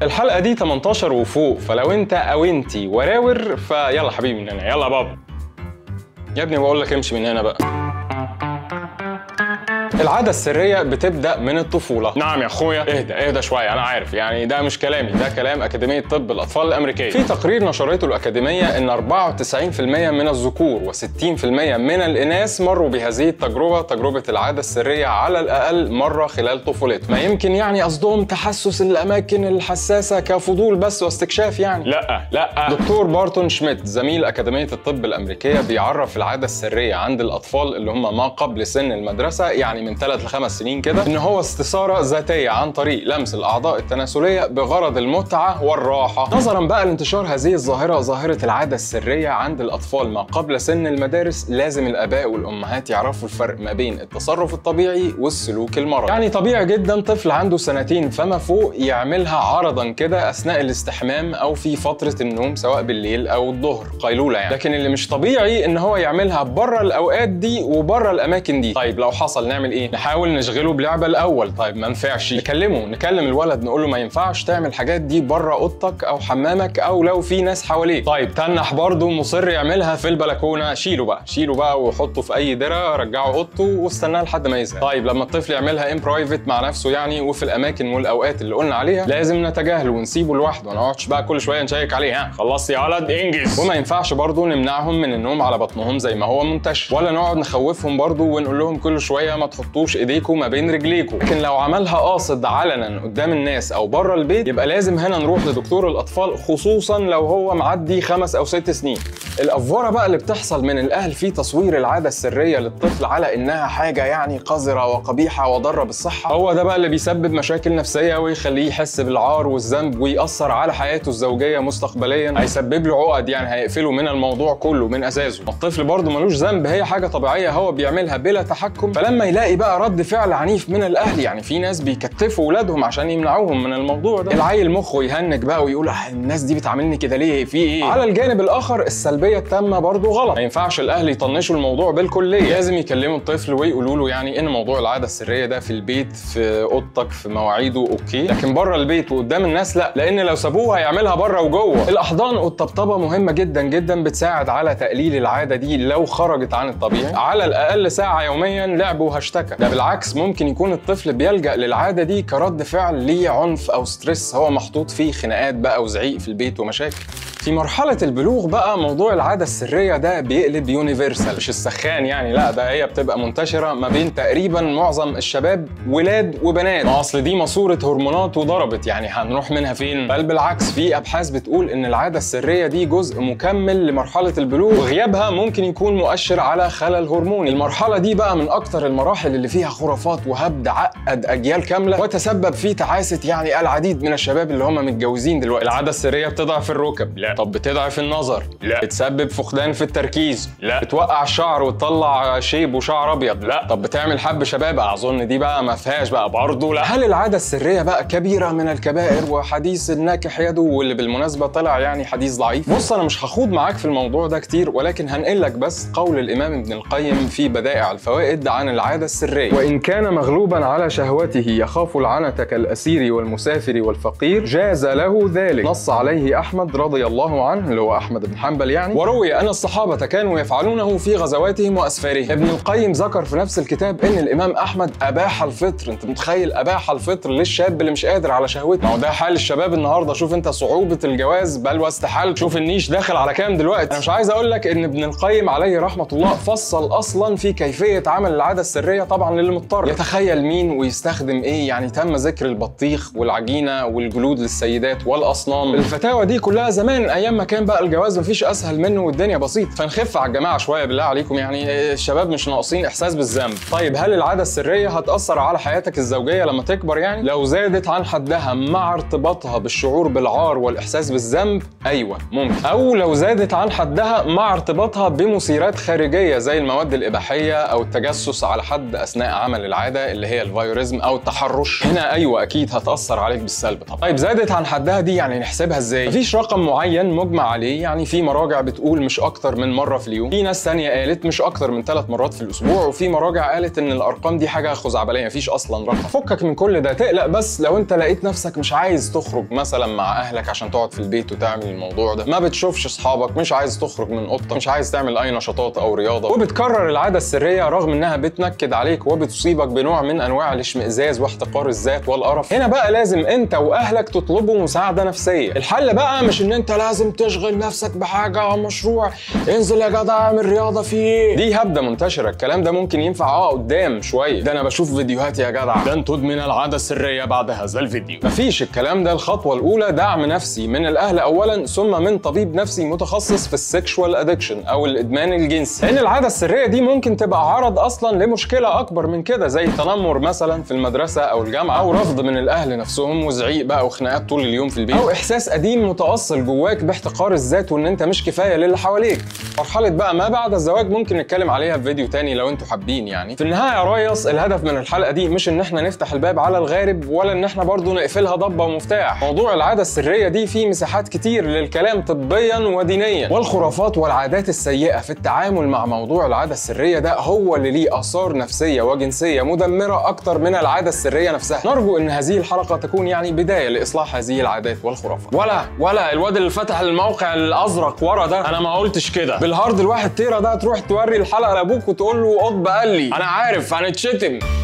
الحلقه دي 18 وفوق فلو انت او انتي وراور فيلا حبيبي من هنا يلا يا بابا يا ابني بقول لك امشي من هنا بقى العادة السرية بتبدأ من الطفولة نعم يا اخويا اهدى اهدى شوية انا عارف يعني ده مش كلامي ده كلام أكاديمية طب الأطفال الأمريكية في تقرير نشرته الأكاديمية إن 94% من الذكور و60% من الإناث مروا بهذه التجربة تجربة العادة السرية على الأقل مرة خلال طفولتهم ما يمكن يعني قصدهم تحسس الأماكن الحساسة كفضول بس واستكشاف يعني لا لا دكتور بارتون شميت زميل أكاديمية الطب الأمريكية بيعرف العادة السرية عند الأطفال اللي هم ما قبل سن المدرسة يعني من 3 ل 5 سنين كده ان هو استثاره ذاتيه عن طريق لمس الاعضاء التناسليه بغرض المتعه والراحه نظرا بقى لانتشار هذه الظاهره ظاهره العاده السريه عند الاطفال ما قبل سن المدارس لازم الاباء والامهات يعرفوا الفرق ما بين التصرف الطبيعي والسلوك المرضي يعني طبيعي جدا طفل عنده سنتين فما فوق يعملها عرضا كده اثناء الاستحمام او في فتره النوم سواء بالليل او الظهر قيلوله يعني لكن اللي مش طبيعي ان هو يعملها بره الاوقات دي وبره الاماكن دي طيب لو حصل نعمل ايه نحاول نشغله بلعبه الاول طيب ما نفعش نكلمه نكلم الولد نقول له ما ينفعش تعمل الحاجات دي بره اوضتك او حمامك او لو في ناس حواليك طيب تنح برضه مصر يعملها في البلكونه شيله بقى شيله بقى وحطه في اي درة رجعه اوضته واستناه لحد ما يزهق طيب لما الطفل يعملها ان برايفت مع نفسه يعني وفي الاماكن والاوقات اللي قلنا عليها لازم نتجاهله ونسيبه لوحده ما نقعدش بقى كل شويه نشيك عليه ها خلصت يا ولد انجز وما ينفعش برضه نمنعهم من النوم على بطنهم زي ما هو منتشر ولا نقعد نخوفهم برضه ونقول لهم كل شويه ما تحطوش ايديكم ما بين رجليكم لكن لو عملها قاصد علنا قدام الناس او بره البيت يبقى لازم هنا نروح لدكتور الاطفال خصوصا لو هو معدي خمس او ست سنين الافوره بقى اللي بتحصل من الاهل في تصوير العاده السريه للطفل على انها حاجه يعني قذره وقبيحه وضاره بالصحه هو ده بقى اللي بيسبب مشاكل نفسيه ويخليه يحس بالعار والذنب ويأثر على حياته الزوجيه مستقبليا هيسبب له عقد يعني هيقفله من الموضوع كله من اساسه الطفل برضه ملوش ذنب هي حاجه طبيعيه هو بيعملها بلا تحكم فلما يلاقي بقى رد فعل عنيف من الاهل يعني في ناس بيكتفوا اولادهم عشان يمنعوهم من الموضوع ده العيل مخه يهنج بقى ويقول "آه، الناس دي بتعاملني كده ليه في ايه على الجانب الاخر السلبيه التامه برضه غلط ما ينفعش الاهل يطنشوا الموضوع بالكليه لازم يكلموا الطفل ويقولوا له يعني ان موضوع العاده السريه ده في البيت في اوضتك في مواعيده اوكي لكن بره البيت وقدام الناس لا لان لو سابوه هيعملها بره وجوه الاحضان والطبطبه مهمه جدا جدا بتساعد على تقليل العاده دي لو خرجت عن الطبيعي على الاقل ساعه يوميا لعب وهشتكى ده بالعكس ممكن يكون الطفل بيلجا للعاده دي كرد فعل لعنف او ستريس هو محطوط فيه خناقات بقى وزعيق في البيت ومشاكل في مرحلة البلوغ بقى موضوع العادة السرية ده بيقلب يونيفرسال مش السخان يعني لا ده هي بتبقى منتشرة ما بين تقريبا معظم الشباب ولاد وبنات ما اصل دي ماسورة هرمونات وضربت يعني هنروح منها فين بل بالعكس في ابحاث بتقول ان العادة السرية دي جزء مكمل لمرحلة البلوغ وغيابها ممكن يكون مؤشر على خلل هرموني المرحلة دي بقى من اكتر المراحل اللي فيها خرافات وهبد عقد اجيال كاملة وتسبب في تعاسة يعني العديد من الشباب اللي هم متجوزين دلوقتي العادة السرية بتضعف الركب لا طب بتضعف النظر لا بتسبب فقدان في التركيز لا بتوقع الشعر وتطلع شيب وشعر ابيض لا طب بتعمل حب شباب اظن دي بقى ما فيهاش بقى برضه لا هل العاده السريه بقى كبيره من الكبائر وحديث الناكح يده واللي بالمناسبه طلع يعني حديث ضعيف بص انا مش هخوض معاك في الموضوع ده كتير ولكن هنقل لك بس قول الامام ابن القيم في بدائع الفوائد عن العاده السريه وان كان مغلوبا على شهوته يخاف العنة كالاسير والمسافر والفقير جاز له ذلك نص عليه احمد رضي الله عنه اللي هو احمد بن حنبل يعني وروي ان الصحابه كانوا يفعلونه في غزواتهم واسفارهم ابن القيم ذكر في نفس الكتاب ان الامام احمد اباح الفطر انت متخيل اباح الفطر للشاب اللي مش قادر على شهوته ما هو ده حال الشباب النهارده شوف انت صعوبه الجواز بل واستحاله شوف النيش داخل على كام دلوقتي انا مش عايز اقول لك ان ابن القيم عليه رحمه الله فصل اصلا في كيفيه عمل العاده السريه طبعا للي مضطر يتخيل مين ويستخدم ايه يعني تم ذكر البطيخ والعجينه والجلود للسيدات والاصنام الفتاوى دي كلها زمان ايام ما كان بقى الجواز مفيش اسهل منه والدنيا بسيط فنخف على الجماعه شويه بالله عليكم يعني الشباب مش ناقصين احساس بالذنب طيب هل العاده السريه هتاثر على حياتك الزوجيه لما تكبر يعني لو زادت عن حدها مع ارتباطها بالشعور بالعار والاحساس بالذنب ايوه ممكن او لو زادت عن حدها مع ارتباطها بمثيرات خارجيه زي المواد الاباحيه او التجسس على حد اثناء عمل العاده اللي هي الفيوريزم او التحرش هنا ايوه اكيد هتاثر عليك بالسلب طبعا طيب زادت عن حدها دي يعني نحسبها ازاي مفيش رقم معين كان مجمع عليه يعني في مراجع بتقول مش اكتر من مره في اليوم في ناس تانية قالت مش اكتر من ثلاث مرات في الاسبوع وفي مراجع قالت ان الارقام دي حاجه خزعبليه مفيش اصلا رقم فكك من كل ده تقلق بس لو انت لقيت نفسك مش عايز تخرج مثلا مع اهلك عشان تقعد في البيت وتعمل الموضوع ده ما بتشوفش اصحابك مش عايز تخرج من اوضتك مش عايز تعمل اي نشاطات او رياضه وبتكرر العاده السريه رغم انها بتنكد عليك وبتصيبك بنوع من انواع الاشمئزاز واحتقار الذات والقرف هنا بقى لازم انت واهلك تطلبوا مساعده نفسيه الحل بقى مش ان انت لازم تشغل نفسك بحاجه مشروع انزل يا جدع اعمل رياضه فيه دي هبده منتشره الكلام ده ممكن ينفع اه قدام شويه ده انا بشوف فيديوهات يا جدع لن تدمن العاده السريه بعد هذا الفيديو مفيش الكلام ده الخطوه الاولى دعم نفسي من الاهل اولا ثم من طبيب نفسي متخصص في السكشوال ادكشن او الادمان الجنسي لان العاده السريه دي ممكن تبقى عرض اصلا لمشكله اكبر من كده زي التنمر مثلا في المدرسه او الجامعه او رفض من الاهل نفسهم وزعيق بقى وخناقات طول اليوم في البيت او احساس قديم متاصل جواك باحتقار الذات وان انت مش كفايه للي حواليك مرحله بقى ما بعد الزواج ممكن نتكلم عليها في فيديو تاني لو انتوا حابين يعني في النهايه يا ريس الهدف من الحلقه دي مش ان احنا نفتح الباب على الغارب ولا ان احنا برضو نقفلها ضبه ومفتاح موضوع العاده السريه دي فيه مساحات كتير للكلام طبيا ودينيا والخرافات والعادات السيئه في التعامل مع موضوع العاده السريه ده هو اللي ليه اثار نفسيه وجنسيه مدمره اكتر من العاده السريه نفسها نرجو ان هذه الحلقه تكون يعني بدايه لاصلاح هذه العادات والخرافات ولا ولا الواد اللي فتح الموقع الازرق ورا ده انا ما قلتش كده بالهارد الواحد تيرا ده تروح توري الحلقه لابوك وتقول له قطب قال لي انا عارف هنتشتم